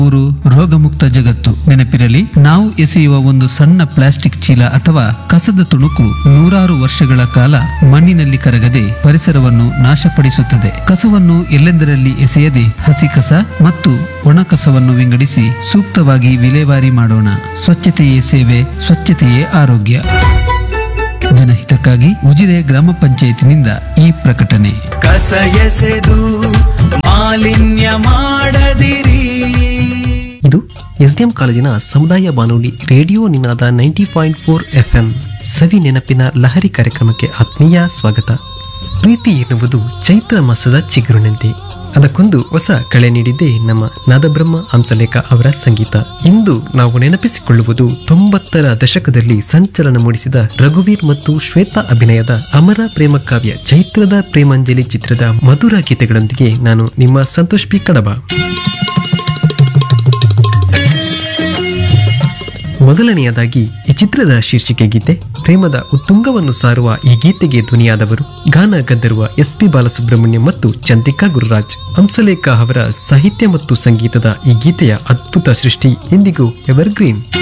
ಊರು ರೋಗಮುಕ್ತ ಜಗತ್ತು ನೆನಪಿರಲಿ ನಾವು ಎಸೆಯುವ ಒಂದು ಸಣ್ಣ ಪ್ಲಾಸ್ಟಿಕ್ ಚೀಲ ಅಥವಾ ಕಸದ ತುಣುಕು ನೂರಾರು ವರ್ಷಗಳ ಕಾಲ ಮಣ್ಣಿನಲ್ಲಿ ಕರಗದೆ ಪರಿಸರವನ್ನು ನಾಶಪಡಿಸುತ್ತದೆ ಕಸವನ್ನು ಎಲ್ಲೆಂದರಲ್ಲಿ ಎಸೆಯದೆ ಹಸಿ ಕಸ ಮತ್ತು ಒಣ ಕಸವನ್ನು ವಿಂಗಡಿಸಿ ಸೂಕ್ತವಾಗಿ ವಿಲೇವಾರಿ ಮಾಡೋಣ ಸ್ವಚ್ಛತೆಯೇ ಸೇವೆ ಸ್ವಚ್ಛತೆಯೇ ಆರೋಗ್ಯ ಜನಹಿತಕ್ಕಾಗಿ ಉಜಿರೆ ಗ್ರಾಮ ಪಂಚಾಯತಿನಿಂದ ಈ ಪ್ರಕಟಣೆ ಕಸ ಎಸೆದು ಮಾಲಿನ್ಯ ಮಾಡದಿರಿ ಇದು ಎಸ್ಡಿಎಂ ಕಾಲೇಜಿನ ಸಮುದಾಯ ಬಾನುಲಿ radio Ninaada ninety point four F M ಸವಿ ನೆನಪಿನ ಲಹರಿ ಕಾರ್ಯಕ್ರಮಕ್ಕೆ ಆತ್ಮೀಯ ಸ್ವಾಗತ ಪ್ರೀತಿ ಎನ್ನುವುದು ಚೈತ್ರ ಮಾಸದ ಚಿಗುರಿನಂತೆ ಅದಕ್ಕೊಂದು ಹೊಸ ಕಳೆ ನೀಡಿದ್ದೇ ನಮ್ಮ ನಾದಬ್ರಹ್ಮ ಹಂಸಲೇಖ ಅವರ ಸಂಗೀತ ಇಂದು ನಾವು ನೆನಪಿಸಿಕೊಳ್ಳುವುದು ತೊಂಬತ್ತರ ದಶಕದಲ್ಲಿ ಸಂಚಲನ ಮೂಡಿಸಿದ ರಘುವೀರ್ ಮತ್ತು ಶ್ವೇತಾ ಅಭಿನಯದ ಅಮರ ಪ್ರೇಮ ಕಾವ್ಯ ಚೈತ್ರದ ಪ್ರೇಮಾಂಜಲಿ ಚಿತ್ರದ ಮಧುರ ಗೀತೆಗಳೊಂದಿಗೆ ನಾನು ನಿಮ್ಮ ಸಂತೋಷ್ ಪಿ ಕಡಬ ಮೊದಲನೆಯದಾಗಿ ಈ ಚಿತ್ರದ ಶೀರ್ಷಿಕೆ ಗೀತೆ ಪ್ರೇಮದ ಉತ್ತುಂಗವನ್ನು ಸಾರುವ ಈ ಗೀತೆಗೆ ಧ್ವನಿಯಾದವರು ಗಾನ ಗಂಧರ್ವ ಎಸ್ ಪಿ ಬಾಲಸುಬ್ರಹ್ಮಣ್ಯ ಮತ್ತು ಚಂದ್ರಿಕಾ ಗುರುರಾಜ್ ಹಂಸಲೇಖ ಅವರ ಸಾಹಿತ್ಯ ಮತ್ತು ಸಂಗೀತದ ಈ ಗೀತೆಯ ಅದ್ಭುತ ಸೃಷ್ಟಿ ಎಂದಿಗೂ ಎವರ್ಗ್ರೀನ್